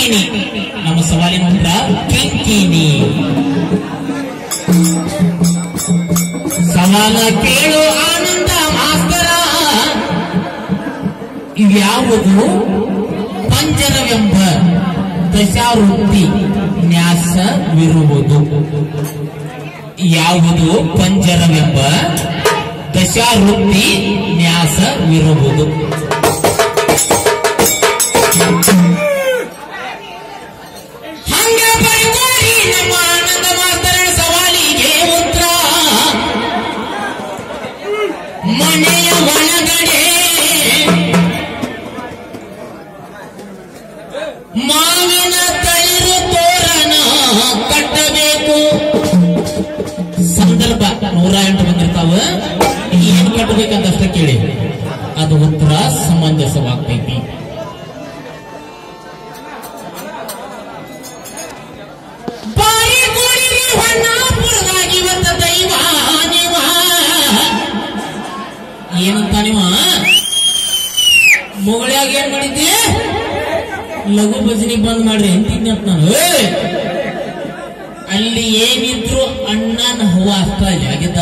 ಕಿಂಕಿಣಿ ನಮ್ಮ ಸವಾಲಿನ ಉತ್ತರ ಕಿಂಕಿಣಿ ಸವಾಲ ಕೇಳು ಆನಂದ ಮಾಸ್ತರ ಇವ್ಯಾವುದು ಪಂಜರವೆಂಬ ದಶಾವೃತ್ತಿ ನ್ಯಾಸವಿರುವುದು ಯಾವುದು ಪಂಜರವೆಂಬ ದಶಾವೃತ್ತಿ ನ್ಯಾಸವಿರುವುದು ಹಂಗ ಬರ್ಕೋರಿ ನಮ್ಮ ಆನಂದ ಮಾಸ್ತರ ಸವಾಲಿಗೆ ಉತ್ತರ ಮನೆಯ ಒಳಗಡೆ ಮಾವಿನ ತಳಿರು ತೋರಣ ಕಟ್ಟಬೇಕು ಸಂದರ್ಭ ನೂರ ಎಂಟು ಬಂದಿರ್ತಾವ ಏನ್ ಕಟ್ಟಬೇಕಂತ ಅಷ್ಟ ಕೇಳಿ ಅದು ಉತ್ತರ ಸಮಂಜಸವಾಗ್ತೈತಿ ಬಾರಿ ಗೋಳಿಗೆ ಹೊನ್ನಾಪುರದಾಗ ಇವತ್ತ ದೈವ ನೀವ ಏನಂತ ನೀವ ಮುಗಳಾಗ ಏನ್ ಮಾಡಿದ್ದೆ ಲಘು ಭಜನಿ ಬಂದ್ ಮಾಡ್ರಿ ಅಂತಿದ್ನಂತ ನಾನು ಏಯ್! ಅಲ್ಲಿ ಏನಿದ್ರು ಅಣ್ಣನ ಹೂವ ಅಷ್ಟ ಇಲ್ಲ ಆಗಿದ್ದ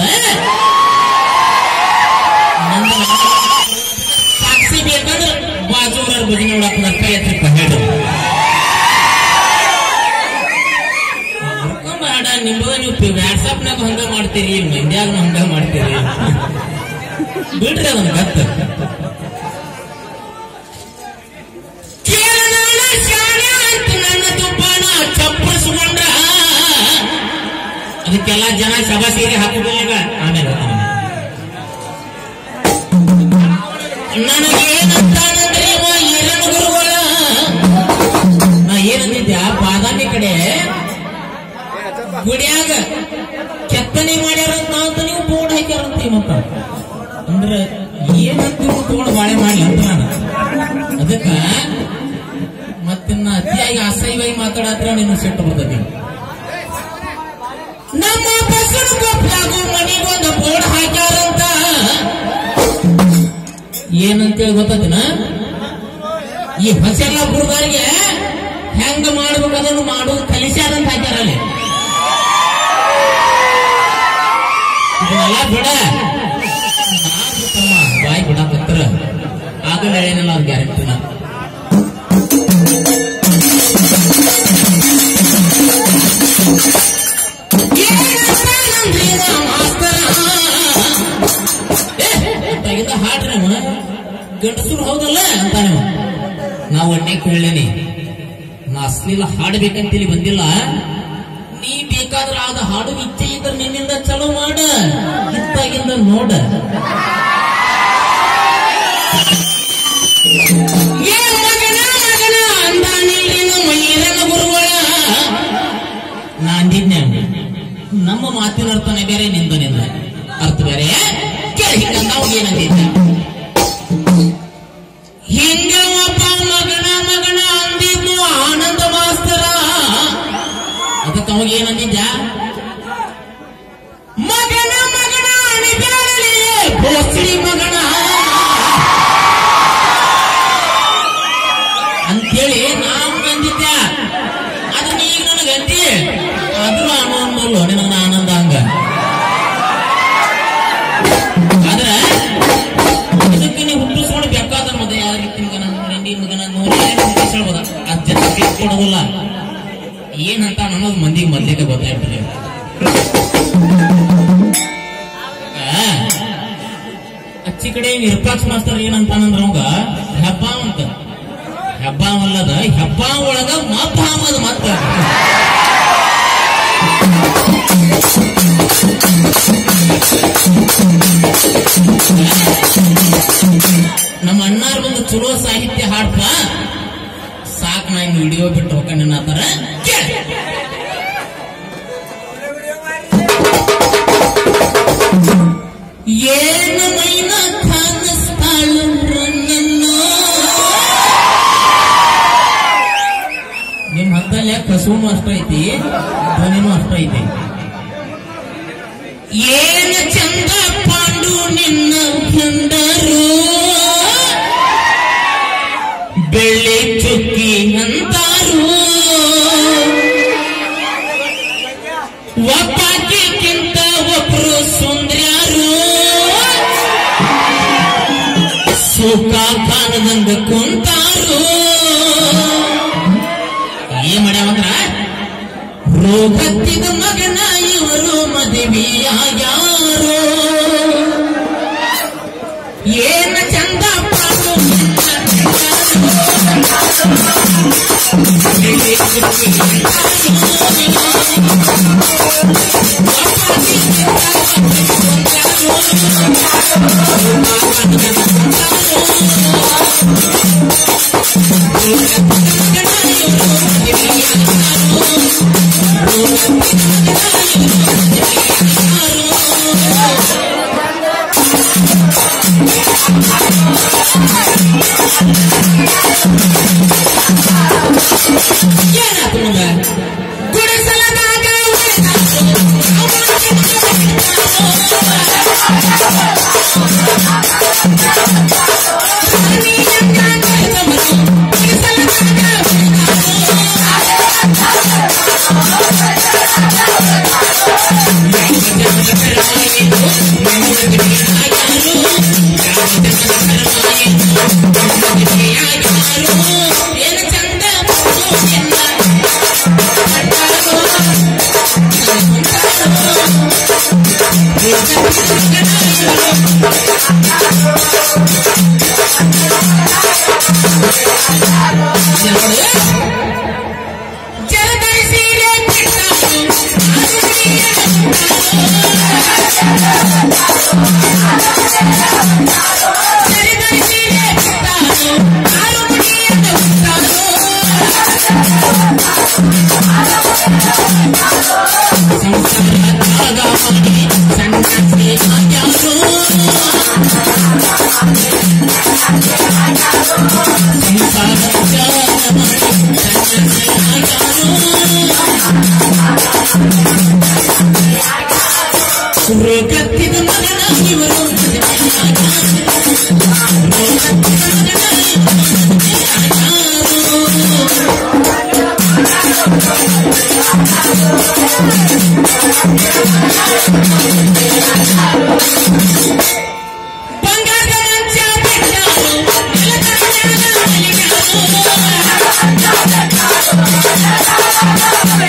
ನಂದು ಸಾಕ್ಷಿ ಬೇಕಂದ್ರೆ ಬಾಜೂರವ್ರ ಭಜನೆ ನೋಡಕ್ ನನ್ನ ಕೈ ಹತ್ರಕ್ಕ ಹೇಳು ಮಾಡ ನಿಮ್ಗ ನೀವು ವ್ಯಾಟ್ಸಪ್ನಾಗ ಹಂಗ ಮಾಡ್ತೀರಿ ಮಂಡ್ಯಾಗ ಹಂಗ ಮಾಡ್ತೀರಿ ಬಿಡ್ರಿ ಅದನ್ನ ಗತ್ತ ಕೇರಳ ಶಾಲೆ ಅಂತ ನನ್ನ ತುಪ್ಪನ ಚಪ್ಪರಿಸ್ಕೊಂಡ ಅದಕ್ಕೆಲ್ಲ ಜನ ಸಭಾ ಸೇರಿ ಹಾಕಿದ್ದಾಗ ಆಮೇಲೆ ನನಗೇನಂತಾನಂದ್ರೆ ಇವ ಈರಣ್ಣ ಗುರುಗಳ ನಾ ಏನಂದಿದ್ದೆ ಬಾದಾಮಿ ಕಡೆ ಗುಡಿಯಾಗ ಕೆತ್ತನೆ ಮಾಡ್ಯಾರ ಅಂತ ನಾವು ಅಂತ ನೀವು ಬೋರ್ಡ್ ಹಾಕ್ಯಾರಂತೀವಿ ಮತ್ತ ಅಂದ್ರೆ ಏನಂತೀವಿ ತಗೊಂಡು ಬಾಳೆ ಮಾಡ್ಲಿ ಅಂತ ನಾನು ಅದಕ್ಕ ಮತ್ತಿನ್ನ ಅತಿಯಾಗಿ ಅಸಹ್ಯವಾಗಿ ಮಾತಾಡತ್ರ ನಿನ್ನ ಸಿಟ್ಟು ಬರ್ತೈತಿ ನಮ್ಮ ಬಸರು ಕೊಪ್ಪಲಾಗು ಮನಿಗೊಂದು ಬೋರ್ಡ್ ಹಾಕ್ಯಾರಂತ ಏನಂತೇಳಿ ಗೊತ್ತೈತಿನ ಈ ಹೊಸೆಲ್ಲಾಪುರದವರಿಗೆ ಹೆಂಗ ಮಾಡ್ಬೇಕು ಅದನ್ನು ಮಾಡೋದು ಕಲಿಸ್ಯಾರಂತ ಹಾಕ್ಯಾರ ಅಲ್ಲಿ ಇದನ್ನೆಲ್ಲ ಬಿಡ ನಾನು ತಮ್ಮ ಬಾಯಿ ಬಿಡಾಕತ್ತರ ಆಗಲ್ಲ ಏನಿಲ್ಲ ಅವ್ರ ಗ್ಯಾರಂಟಿನ ಹಾಡ್ರಿ ಗಂಡಸರು ಹೌದಲ್ಲ ಅಂತ ನೀವು ನಾವು ಒಣ್ಣೆ ಕೇಳೇನಿ ನಾ ಅಶ್ಲೀಲ ಹಾಡ್ಬೇಕಂತ ಇಲ್ಲಿ ಬಂದಿಲ್ಲ ನೀ ಬೇಕಾದ್ರೆ ಆದ ಹಾಡು ಇಚ್ಛೆ ಇದ್ರೆ ನಿನ್ನಿಂದ ಚಲೋ ಮಾಡ ಇತ್ತಾಗಿಂದ ನೋಡ ಏ ಮಗನ ಮಗನ ಅಂದಾನಿಲ್ರಿ ನಮ್ಮ ಈರಣ್ಣ ಗುರುಗಳ ನಾ ಅಂದಿದ್ನೆ ನಮ್ಮ ಮಾತಿನ ಅರ್ಥನೇ ಬೇರೆ ನಿಂದ ನಿಂದ ಅರ್ಥ ಬೇರೆ ಕೇಳಿ ನಾವು ಏನಂದಿದ್ದ ಹಿಂಗ ಒಬ್ಬ ಮಗನ ಮಗನ ಅಂದಿದ್ದು ಆನಂದ ಮಾಸ್ತರ ಅದಕ್ಕೆ ಅವಾಗ ಏನಂದಿದ್ದ ಮಗನ ಮಗನ ಅಣಿಬ್ಯಾಡಲಿ ಭೋಸ್ರಿ ಮಗನ ಅಂತೇಳಿ ನಾವು ಅಂದಿದ್ದೆ ಅದು ನೀಗ ನನಗೆ ಅಂದಿ ಆದ್ರೂ ಆನಂದಲ್ಲೋ ನಿನಗ ಆನಂದ ಹಂಗ ಆದ್ರೆ ಇದಕ್ಕೆ ನೀವು ಹುಟ್ಟಿಸ್ಕೊಂಡು ಬೇಕಾದ ಮದ ಯಾವ ರೀತಿ ಮಗನ ಹೆಂಡಿ ಮಗನ ನೋಡಿ ಹೇಳ್ಬೋದ ಅದ್ ಜನ ಕೊಡೋದಿಲ್ಲ ಏನಂತ ಅನ್ನೋದು ಮಂದಿಗೆ ಮೊದ್ಲಿಗೆ ಗೊತ್ತಾಗ್ತದೆ ಆ, ಅಚ್ಚಿ ಕಡೆ ವಿರೂಪಾಕ್ಷ ಮಾಸ್ತರ್ ಏನಂತಾನಂದ್ರ ಅವಂಗ ಹೆಬ್ಬಾವ್ ಅಂತ ಹೆಬ್ಬಾವ್ ಅಲ್ಲದ ಹೆಬ್ಬಾವ್ ಒಳಗ ಮಬ್ಬಾಮದ ಮತ್ತ ನಮ್ಮ ಅಣ್ಣಾರ್ ಬಂದು ಚಲೋ ಸಾಹಿತ್ಯ ಹಾಡ್ಪ ಸಾಕ್ ನಾ ಹಿಂಗ್ ವಿಡಿಯೋ ಬಿಟ್ಟು ಹೋಗ್ಕೊಂಡು ಆತರ ಏನು ಮೈನ ಕಾಣಿಸ್ತಾಳು ನಿನ್ನೋ ನಿಮ್ ಹತ್ತಲ್ಲಿ ಕಸುನು ಅಷ್ಟ ಐತಿ ಧ್ವನಿನೂ ಅಷ್ಟ ಐತಿ ಏನ ಚಂದ ಪಾಂಡು ನಿನ್ನ ಗಂಡರು ಬೆಳ್ಳಿ ಚುಕ್ಕಿ ಅಂತಾರು ರೋಗತ್ತಿದ ಮಗನ ಇವರು ಮದುವೆಯಾಗ್ಯಾರೋ ಏನ ಚಂದ ಪಾಡು ಏನಾಯ್ತು ನಿಮ್ಗ? ಗುಡಿಸಲದಾಗ ಏನು ಚಂದ ಜಲಧರಿ ಸೀರೆ ಜಲಧರಿ ಸೀರೆ ಆರು ಮುಡಿಯನ್ನು ಸಂಸಾರದ ಮನೆ ಸಣ್ಣ ಯಾರು ರೋಗತ್ತಿದ ಮಗನ ಇವರು ಬಂಗಾರದ ಮಂಚ ಬಿಟ್ಟಾರು ನೆಲದ ಮ್ಯಾಲ ಮಲಗ್ಯಾರು.